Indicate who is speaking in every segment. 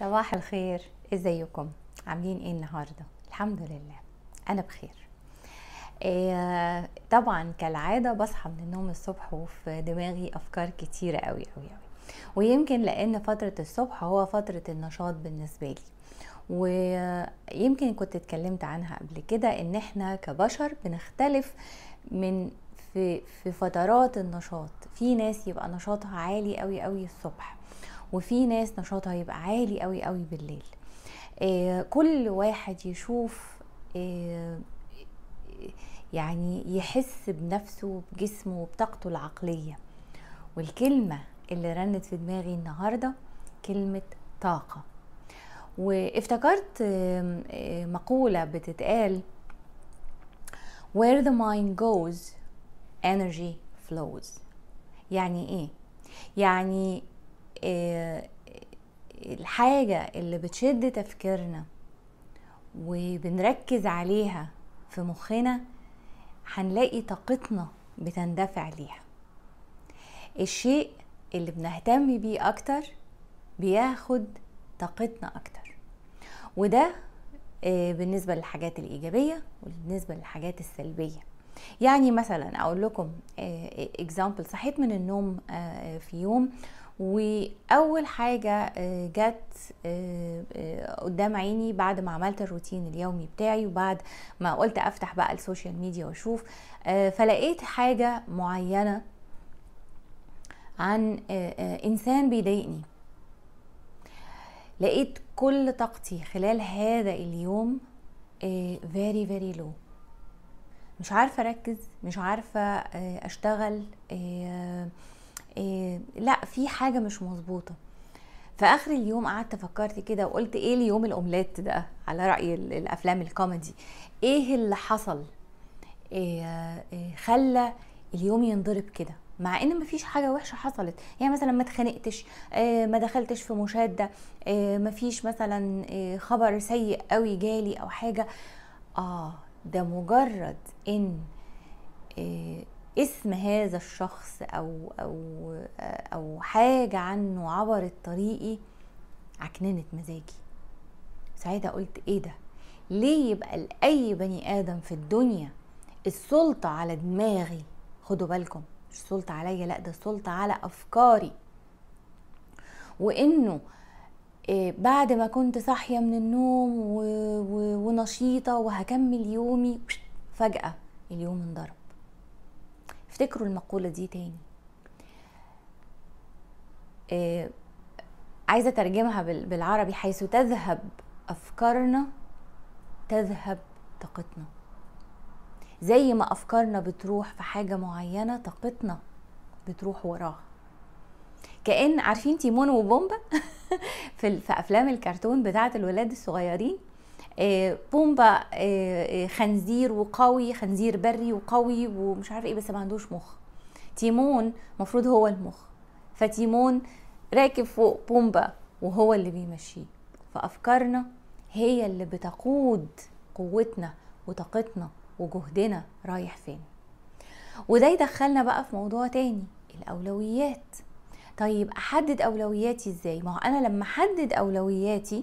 Speaker 1: صباح الخير ازيكم عاملين ايه النهارده الحمد لله انا بخير إيه طبعا كالعاده بصحى من النوم الصبح وفي دماغي افكار كتيره قوي قوي قوي ويمكن لان فتره الصبح هو فتره النشاط بالنسبه لي ويمكن كنت اتكلمت عنها قبل كده ان احنا كبشر بنختلف من في في فترات النشاط في ناس يبقى نشاطها عالي قوي قوي الصبح وفي ناس نشاطها يبقى عالي قوي قوي بالليل آه كل واحد يشوف آه يعني يحس بنفسه بجسمه وبطاقته العقلية والكلمة اللي رنت في دماغي النهاردة كلمة طاقة وافتكرت آه مقولة بتتقال where the mind goes energy flows يعني ايه يعني الحاجة اللي بتشد تفكيرنا وبنركز عليها في مخنا هنلاقي طاقتنا بتندفع ليها الشيء اللي بنهتم بيه اكتر بياخد طاقتنا اكتر وده بالنسبة للحاجات الإيجابية وبالنسبة للحاجات السلبية يعني مثلا أقول لكم اكزامبل صحيت من النوم في يوم واول حاجه جت قدام عيني بعد ما عملت الروتين اليومي بتاعي وبعد ما قلت افتح بقى السوشيال ميديا واشوف فلقيت حاجه معينه عن انسان بيضايقني لقيت كل طاقتي خلال هذا اليوم فيري فيري لو مش عارفه اركز مش عارفه اشتغل إيه لا في حاجة مش مظبوطة في آخر اليوم قعدت فكرت كده وقلت ايه اليوم الأومليت ده على رأي الأفلام الكوميدي ايه اللي حصل إيه إيه خلى اليوم ينضرب كده مع ان مفيش حاجه وحشه حصلت يعني مثلا ما اتخانقتش إيه ما دخلتش في مشاده إيه مفيش مثلا إيه خبر سيء قوي جالي او حاجه اه ده مجرد ان إيه اسم هذا الشخص او او او حاجه عنه عبرت طريقي عكننت مزاجي ساعتها قلت ايه ده ليه يبقى لاي بني ادم في الدنيا السلطه على دماغي خدوا بالكم مش السلطه عليا لا ده السلطه على افكاري وانه بعد ما كنت صاحيه من النوم ونشيطه وهكمل يومي فجاه اليوم انضرب افتكروا المقولة دي تاني آه عايزة أترجمها بالعربي حيث تذهب أفكارنا تذهب طاقتنا زي ما أفكارنا بتروح في حاجة معينة طاقتنا بتروح وراها كأن عارفين تيمون وبومبا في, في أفلام الكرتون بتاعة الولاد الصغيرين بومبا خنزير وقوي خنزير بري وقوي ومش عارفه ايه بس ما عندوش مخ تيمون مفروض هو المخ فتيمون راكب فوق بومبا وهو اللي بيمشيه فافكارنا هي اللي بتقود قوتنا وطاقتنا وجهدنا رايح فين وده يدخلنا بقى في موضوع تاني الاولويات طيب احدد اولوياتي ازاي ما هو انا لما احدد اولوياتي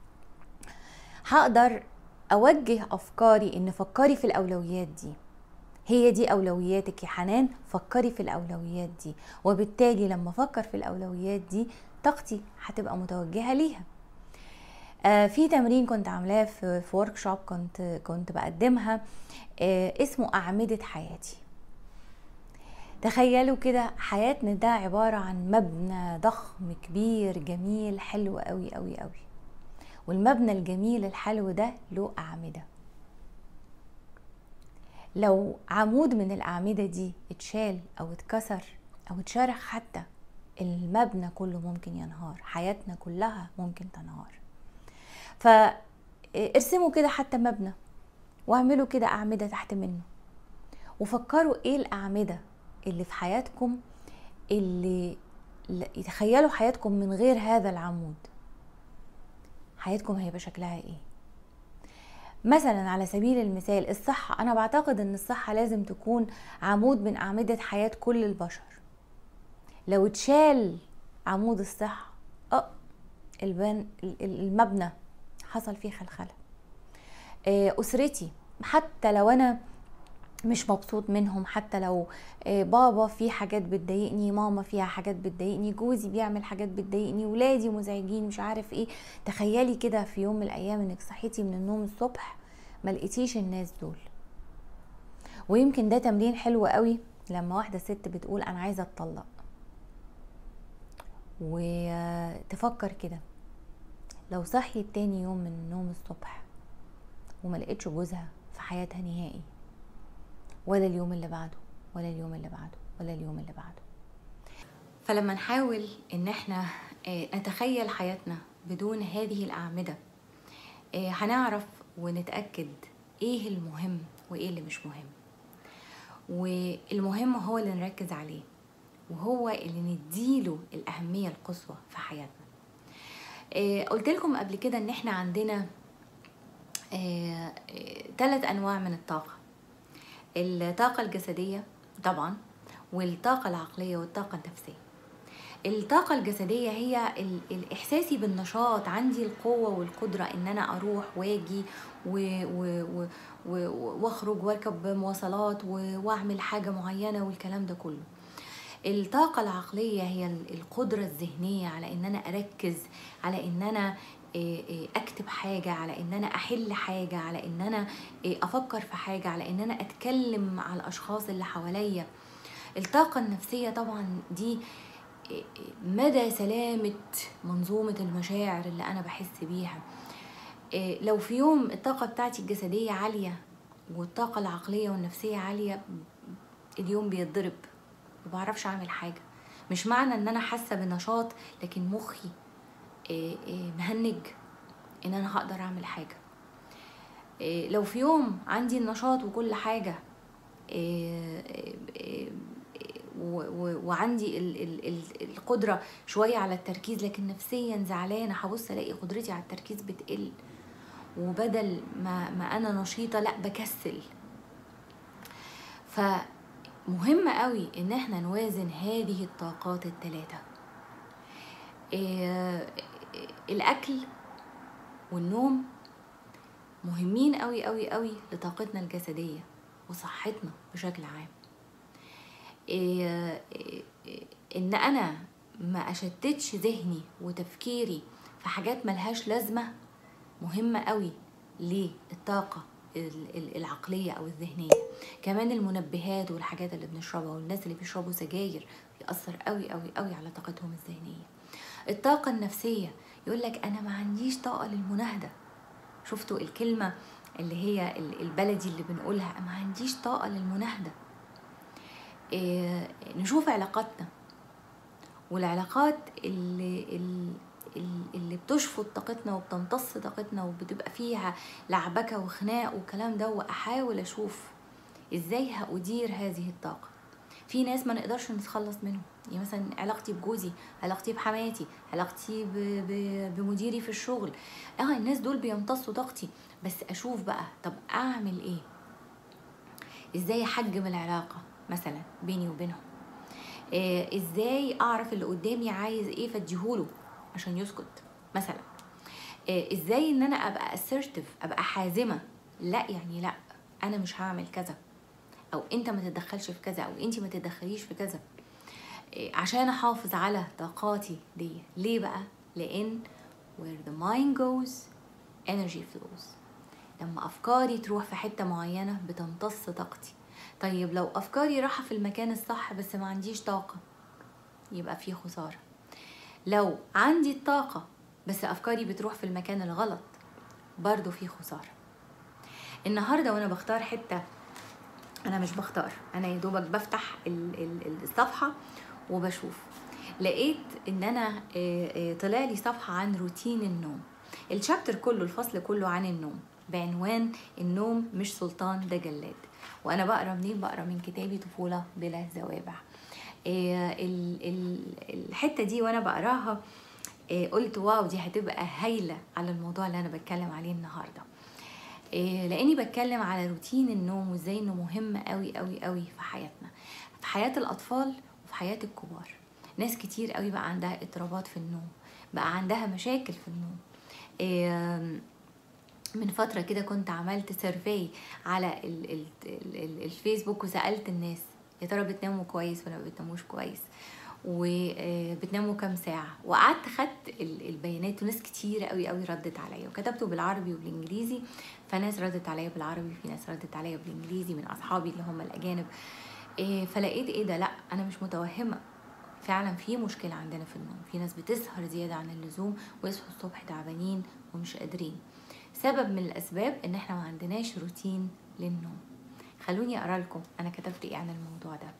Speaker 1: هقدر اوجه افكاري ان فكري في الاولويات دي هي دي اولوياتك يا حنان فكري في الاولويات دي وبالتالي لما افكر في الاولويات دي طاقتي هتبقى متوجهه ليها آه في تمرين كنت عاملاه في, في ورك شوب كنت كنت بقدمها آه اسمه اعمده حياتي تخيلوا كده حياتنا ده عباره عن مبنى ضخم كبير جميل حلو قوي قوي قوي والمبنى الجميل الحلو ده له أعمدة لو عمود من الأعمدة دي اتشال أو اتكسر أو اتشرخ حتى المبنى كله ممكن ينهار حياتنا كلها ممكن تنهار فارسموا كده حتى مبنى واعملوا كده أعمدة تحت منه وفكروا ايه الأعمدة اللي في حياتكم اللي يتخيلوا حياتكم من غير هذا العمود حياتكم هيبقى شكلها ايه مثلا على سبيل المثال الصحة أنا بعتقد إن الصحة لازم تكون عمود من أعمدة حياة كل البشر لو اتشال عمود الصحة اه البن المبنى حصل فيه خلخله آه، اسرتي حتى لو انا مش مبسوط منهم حتى لو آه، بابا في حاجات بتضايقني ماما فيها حاجات بتضايقني جوزي بيعمل حاجات بتضايقني ولادي مزعجين مش عارف ايه تخيلي كده في يوم من الايام انك صحيتي من النوم الصبح ما لقيتيش الناس دول ويمكن ده تمرين حلو قوي لما واحده ست بتقول انا عايزه اتطلق وتفكر كده لو صحيت تاني يوم من النوم الصبح وما لقيتش جوزها في حياتها نهائي ولا اليوم اللي بعده ولا اليوم اللي بعده ولا اليوم اللي بعده فلما نحاول ان احنا آه، نتخيل حياتنا بدون هذه الاعمده آه، هنعرف ونتاكد ايه المهم وايه اللي مش مهم والمهم هو اللي نركز عليه وهو اللي نديله الأهمية القصوى في حياتنا آه، قلت لكم قبل كده ان احنا عندنا ثلاث انواع من الطاقه الطاقه الجسديه طبعا والطاقه العقليه والطاقه النفسيه الطاقة الجسدية هي الإحساسي بالنشاط عندي القوة والقدرة إن أنا أروح وأجي وأخرج وأركب مواصلات وأعمل حاجة معينة والكلام ده كله الطاقة العقلية هي القدرة الذهنية على إن أنا أركز على إن أنا اكتب حاجه على ان انا احل حاجه على ان انا افكر في حاجه على ان انا اتكلم مع الاشخاص اللي حواليا الطاقه النفسيه طبعا دي مدى سلامه منظومه المشاعر اللي انا بحس بيها لو في يوم الطاقه بتاعتي الجسديه عاليه والطاقه العقليه والنفسيه عاليه اليوم بيتضرب ما بعرفش اعمل حاجه مش معنى ان انا حاسه بنشاط لكن مخي إيه، إيه، مهنج ان انا هقدر اعمل حاجه إيه، لو في يوم عندي النشاط وكل حاجه وعندي القدرة شوية على التركيز لكن نفسيا زعلانة هبص الاقي قدرتي على التركيز بتقل وبدل ما, ما انا نشيطة لا بكسل فمهم قوي ان احنا نوازن هذه الطاقات الثلاثة الاكل والنوم مهمين قوي قوي قوي لطاقتنا الجسديه وصحتنا بشكل عام إيه إيه ان انا ما اشتتش ذهني وتفكيري في حاجات ملهاش لازمه مهمه قوي للطاقه العقليه او الذهنيه كمان المنبهات والحاجات اللي بنشربها والناس اللي بيشربوا سجاير بيأثر قوي قوي قوي على طاقتهم الذهنيه الطاقه النفسيه يقول لك انا ما عنديش طاقه للمناهده شفتوا الكلمه اللي هي البلدي اللي بنقولها ما عنديش طاقه للمناهده إيه نشوف علاقاتنا والعلاقات اللي اللي بتشفط طاقتنا وبتمتص طاقتنا وبتبقى فيها لعبكه وخناق والكلام ده واحاول اشوف ازاي هادير هذه الطاقه في ناس ما نقدرش نتخلص منهم يعني مثلا علاقتي بجوزي علاقتي بحماتي علاقتي بمديري في الشغل اه الناس دول بيمتصوا طاقتي بس اشوف بقى طب اعمل ايه ازاي احجم العلاقه مثلا بيني وبينهم آه ازاي اعرف اللي قدامي عايز ايه فاديهوله عشان يسكت مثلا آه ازاي ان انا ابقى assertive ابقى حازمه لا يعني لا انا مش هعمل كذا او انت ما تتدخلش في كذا او انت ما تتدخليش في كذا إيه، عشان احافظ على طاقاتي دي ليه بقى لان where the mind goes energy flows لما افكاري تروح في حته معينه بتمتص طاقتي طيب لو افكاري راحه في المكان الصح بس ما عنديش طاقه يبقى في خساره لو عندي الطاقه بس افكاري بتروح في المكان الغلط برضو في خساره النهارده وانا بختار حته انا مش بختار انا يا دوبك بفتح الصفحه وبشوف لقيت ان انا آه، آه، طلع لي صفحه عن روتين النوم الشابتر كله الفصل كله عن النوم بعنوان النوم مش سلطان ده جلاد وانا بقرا منين بقرا من كتابي طفوله بلا زوابع آه، الحته دي وانا بقراها قلت واو دي هتبقى هايله على الموضوع اللي انا بتكلم عليه النهارده لاني بتكلم على روتين النوم وازاي انه مهم قوي قوي قوي في حياتنا في حياه الاطفال وفي حياه الكبار ناس كتير قوي بقى عندها اضطرابات في النوم بقى عندها مشاكل في النوم إيه من فترة كده كنت عملت سيرفي على ال ال ال الفيسبوك وسألت الناس يا ترى بتناموا كويس ولا ما بتناموش كويس وبتناموا كام ساعة وقعدت خدت البيانات وناس كتير قوي قوي ردت عليا وكتبته بالعربي وبالانجليزي فناس ردت عليا بالعربي في ناس ردت عليا بالانجليزي من اصحابي اللي هم الاجانب فلقيت ايه ده لا انا مش متوهمة فعلا في مشكلة عندنا في النوم في ناس بتسهر زيادة عن اللزوم ويصحوا الصبح تعبانين ومش قادرين سبب من الاسباب ان احنا ما عندناش روتين للنوم خلوني اقرا لكم انا كتبت ايه عن الموضوع ده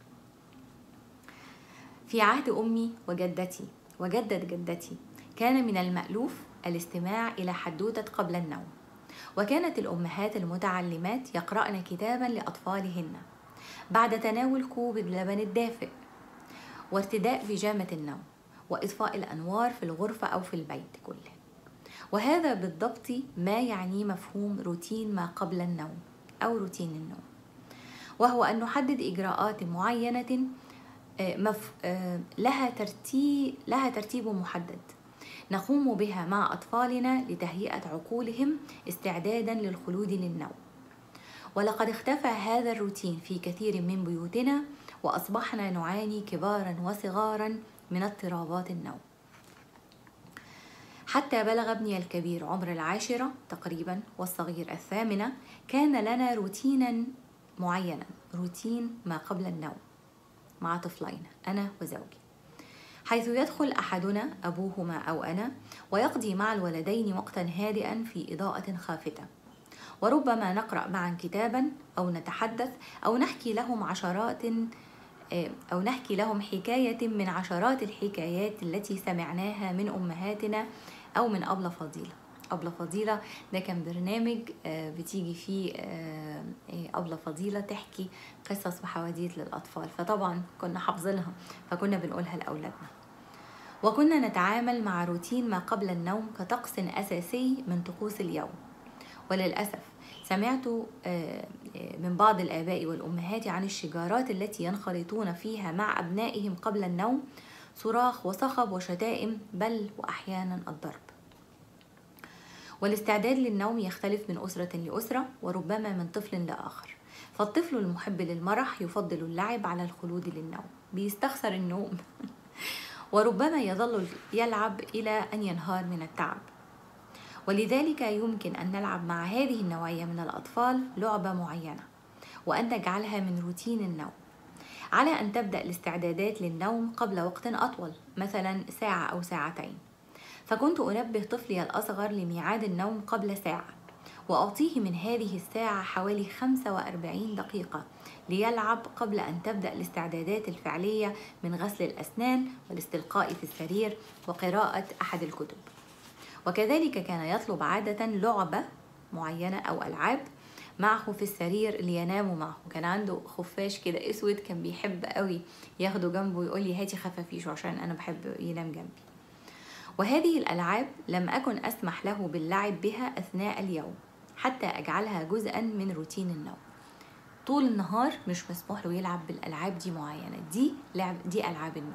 Speaker 1: في عهد امي وجدتي وجدة جدتي كان من المألوف الاستماع إلى حدوتة قبل النوم وكانت الأمهات المتعلمات يقرأن كتابا لأطفالهن بعد تناول كوب اللبن الدافئ وارتداء بيجامة النوم وإطفاء الأنوار في الغرفة أو في البيت كله وهذا بالضبط ما يعني مفهوم روتين ما قبل النوم أو روتين النوم وهو أن نحدد إجراءات معينة آه، آه، لها ترتيب لها ترتيب محدد نقوم بها مع أطفالنا لتهيئة عقولهم استعدادا للخلود للنوم ولقد اختفى هذا الروتين في كثير من بيوتنا وأصبحنا نعاني كبارا وصغارا من اضطرابات النوم حتى بلغ ابني الكبير عمر العاشرة تقريبا والصغير الثامنة كان لنا روتينا معينا روتين ما قبل النوم مع طفلين أنا وزوجي حيث يدخل أحدنا أبوهما أو أنا ويقضي مع الولدين وقتا هادئا في إضاءة خافتة وربما نقرأ معا كتابا أو نتحدث أو نحكي لهم عشرات آه، أو نحكي لهم حكاية من عشرات الحكايات التي سمعناها من أمهاتنا أو من أبلة فضيلة أبلة فضيلة ده كان برنامج آه، بتيجي فيه آه، أبلة فضيلة تحكي قصص وحواديت للأطفال فطبعا كنا حافظينها فكنا بنقولها لأولادنا وكنا نتعامل مع روتين ما قبل النوم كطقس أساسي من طقوس اليوم وللأسف سمعت آه، من بعض الآباء والأمهات عن الشجارات التي ينخرطون فيها مع أبنائهم قبل النوم صراخ وصخب وشتائم بل وأحيانا الضرب والاستعداد للنوم يختلف من أسرة لأسرة وربما من طفل لآخر فالطفل المحب للمرح يفضل اللعب على الخلود للنوم بيستخسر النوم وربما يظل يلعب إلى أن ينهار من التعب ولذلك يمكن أن نلعب مع هذه النوعية من الأطفال لعبة معينة وأن نجعلها من روتين النوم على أن تبدأ الاستعدادات للنوم قبل وقت أطول مثلا ساعة أو ساعتين فكنت أنبه طفلي الأصغر لميعاد النوم قبل ساعة وأعطيه من هذه الساعة حوالي 45 دقيقة ليلعب قبل أن تبدأ الاستعدادات الفعلية من غسل الأسنان والاستلقاء في السرير وقراءة أحد الكتب وكذلك كان يطلب عادة لعبة معينة أو ألعاب معه في السرير ليناموا معه كان عنده خفاش كده اسود كان بيحب قوي ياخده جنبه ويقول لي هاتي خفافيشه عشان انا بحب ينام جنبي وهذه الالعاب لم اكن اسمح له باللعب بها اثناء اليوم حتى اجعلها جزءا من روتين النوم طول النهار مش مسموح له يلعب بالالعاب دي معينه دي لعب دي العاب النوم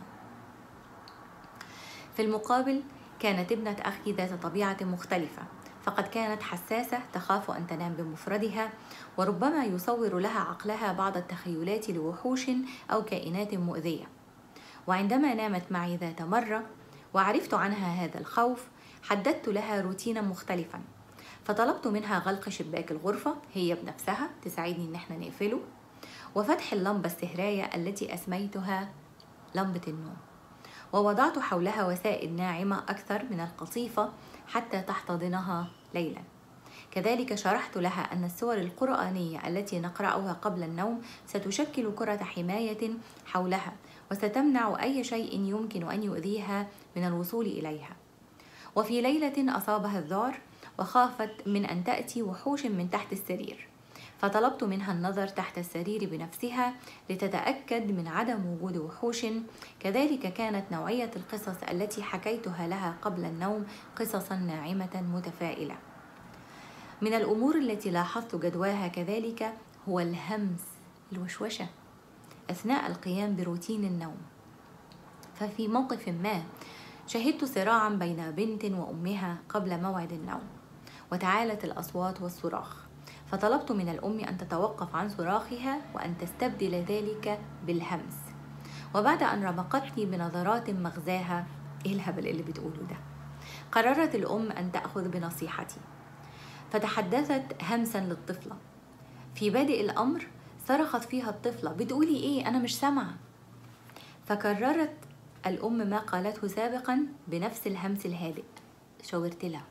Speaker 1: في المقابل كانت ابنه اخي ذات طبيعه مختلفه فقد كانت حساسة تخاف أن تنام بمفردها وربما يصور لها عقلها بعض التخيلات لوحوش أو كائنات مؤذية وعندما نامت معي ذات مرة وعرفت عنها هذا الخوف حددت لها روتينا مختلفا فطلبت منها غلق شباك الغرفة هي بنفسها تساعدني إن احنا نقفله وفتح اللمبة السهراية التي أسميتها لمبة النوم ووضعت حولها وسائد ناعمة أكثر من القصيفة حتى تحتضنها ليلا كذلك شرحت لها أن السور القرآنية التي نقرأها قبل النوم ستشكل كرة حماية حولها وستمنع أي شيء يمكن أن يؤذيها من الوصول إليها وفي ليلة أصابها الذعر وخافت من أن تأتي وحوش من تحت السرير فطلبت منها النظر تحت السرير بنفسها لتتأكد من عدم وجود وحوش كذلك كانت نوعية القصص التي حكيتها لها قبل النوم قصصا ناعمة متفائلة من الأمور التي لاحظت جدواها كذلك هو الهمس الوشوشة أثناء القيام بروتين النوم ففي موقف ما شهدت صراعا بين بنت وأمها قبل موعد النوم وتعالت الأصوات والصراخ فطلبت من الأم أن تتوقف عن صراخها وأن تستبدل ذلك بالهمس وبعد أن رمقتني بنظرات مغزاها إيه الهبل اللي بتقوله ده قررت الأم أن تأخذ بنصيحتي فتحدثت همسا للطفلة في بادئ الأمر صرخت فيها الطفلة بتقولي إيه أنا مش سامعة فكررت الأم ما قالته سابقا بنفس الهمس الهادئ شاورت لها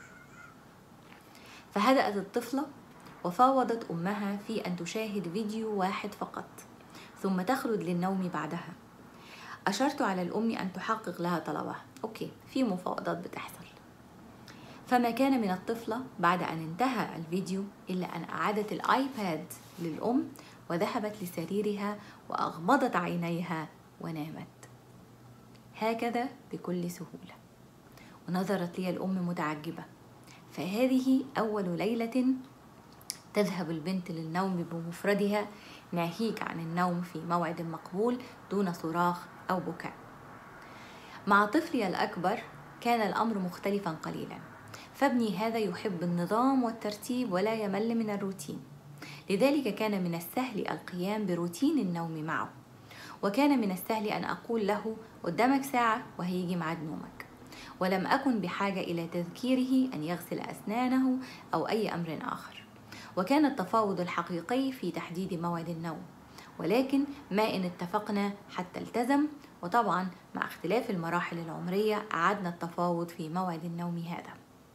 Speaker 1: فهدأت الطفلة وفاوضت أمها في أن تشاهد فيديو واحد فقط ثم تخلد للنوم بعدها أشرت على الأم أن تحقق لها طلبها أوكي في مفاوضات بتحصل فما كان من الطفلة بعد أن انتهى الفيديو إلا أن أعادت الآيباد للأم وذهبت لسريرها وأغمضت عينيها ونامت هكذا بكل سهولة ونظرت لي الأم متعجبة فهذه أول ليلة تذهب البنت للنوم بمفردها ناهيك عن النوم في موعد مقبول دون صراخ أو بكاء مع طفلي الأكبر كان الأمر مختلفا قليلا فابني هذا يحب النظام والترتيب ولا يمل من الروتين لذلك كان من السهل القيام بروتين النوم معه وكان من السهل أن أقول له قدامك ساعة وهيجي ميعاد نومك ولم أكن بحاجة إلى تذكيره أن يغسل أسنانه أو أي أمر آخر وكان التفاوض الحقيقي في تحديد موعد النوم ولكن ما إن اتفقنا حتى التزم وطبعا مع اختلاف المراحل العمرية أعدنا التفاوض في موعد النوم هذا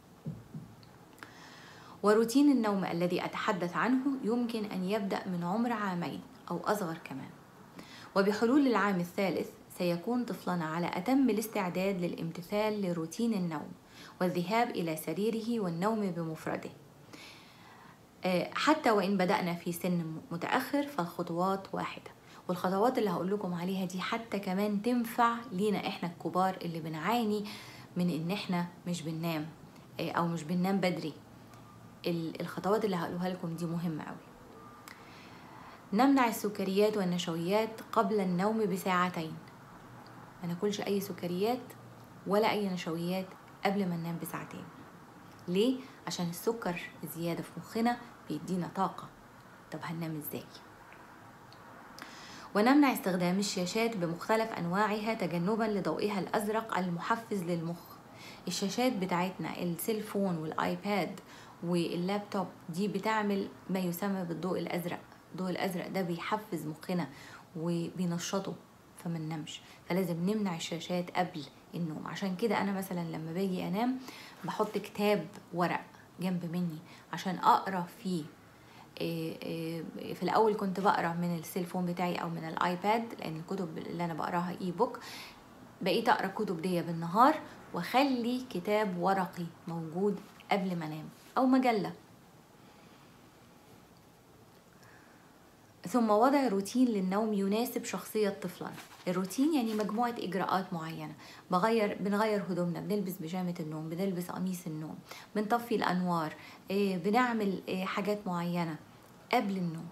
Speaker 1: وروتين النوم الذي أتحدث عنه يمكن أن يبدأ من عمر عامين أو أصغر كمان وبحلول العام الثالث سيكون طفلنا على أتم الاستعداد للامتثال لروتين النوم والذهاب إلى سريره والنوم بمفرده آه، حتى وإن بدأنا في سن متأخر فالخطوات واحدة والخطوات اللي هقول لكم عليها دي حتى كمان تنفع لينا احنا الكبار اللي بنعاني من ان احنا مش بننام آه، او مش بننام بدري الخطوات اللي هقولها لكم دي مهمة قوي نمنع السكريات والنشويات قبل النوم بساعتين ما ناكلش اي سكريات ولا اي نشويات قبل ما ننام بساعتين ليه عشان السكر زيادة في مخنا بيدينا طاقة طب هننام ازاي ونمنع استخدام الشاشات بمختلف أنواعها تجنبا لضوئها الأزرق المحفز للمخ الشاشات بتاعتنا السيلفون والآيباد واللابتوب دي بتعمل ما يسمى بالضوء الأزرق الضوء الأزرق ده بيحفز مخنا وبينشطه فما ننامش فلازم نمنع الشاشات قبل النوم عشان كده انا مثلا لما باجي انام بحط كتاب ورق جنب مني عشان اقرا فيه إيه، إيه، في الاول كنت بقرا من السيلفون بتاعي او من الايباد لان الكتب اللي انا بقراها اي بوك بقيت اقرا الكتب دي بالنهار واخلي كتاب ورقي موجود قبل ما انام او مجله ثم وضع روتين للنوم يناسب شخصية طفلنا الروتين يعني مجموعة إجراءات معينة بغير بنغير هدومنا بنلبس بيجامة النوم بنلبس قميص النوم بنطفي الأنوار إيه، بنعمل إيه، حاجات معينة قبل النوم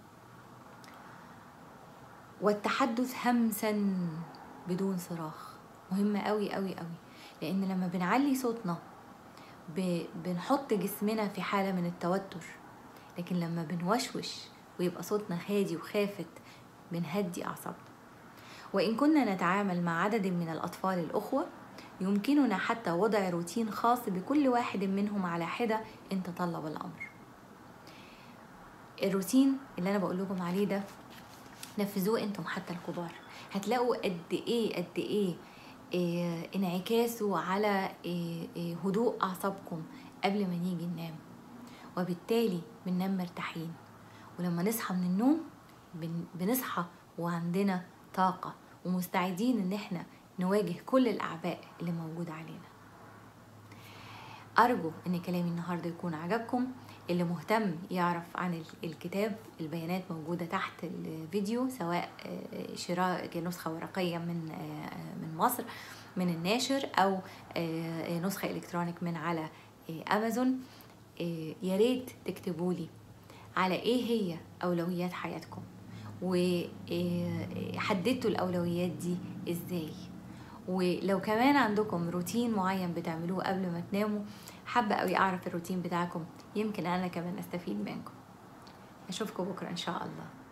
Speaker 1: والتحدث همسا بدون صراخ مهمة قوي قوي قوي لأن لما بنعلي صوتنا بنحط جسمنا في حالة من التوتر لكن لما بنوشوش ويبقى صوتنا هادي وخافت بنهدي أعصابنا وإن كنا نتعامل مع عدد من الأطفال الأخوة يمكننا حتى وضع روتين خاص بكل واحد منهم على حدة إن تطلب الأمر الروتين اللي أنا بقول لكم عليه ده نفذوه انتم حتى الكبار هتلاقوا قد ايه قد ايه, إيه انعكاسه على إيه إيه هدوء اعصابكم قبل ما نيجي ننام وبالتالي بننام مرتاحين ولما نصحى من النوم بنصحى وعندنا طاقة ومستعدين ان احنا نواجه كل الاعباء اللي موجودة علينا ارجو ان كلامي النهارده يكون عجبكم اللي مهتم يعرف عن الكتاب البيانات موجودة تحت الفيديو سواء آه، شراء نسخة ورقية من آه، من مصر من الناشر أو آه، نسخة إلكترونيك من على أمازون يا ريت تكتبوا لي على ايه هي اولويات حياتكم وحددتوا الاولويات دي ازاي ولو كمان عندكم روتين معين بتعملوه قبل ما تناموا حابة قوي أعرف الروتين بتاعكم يمكن أنا كمان أستفيد منكم أشوفكم بكرة إن شاء الله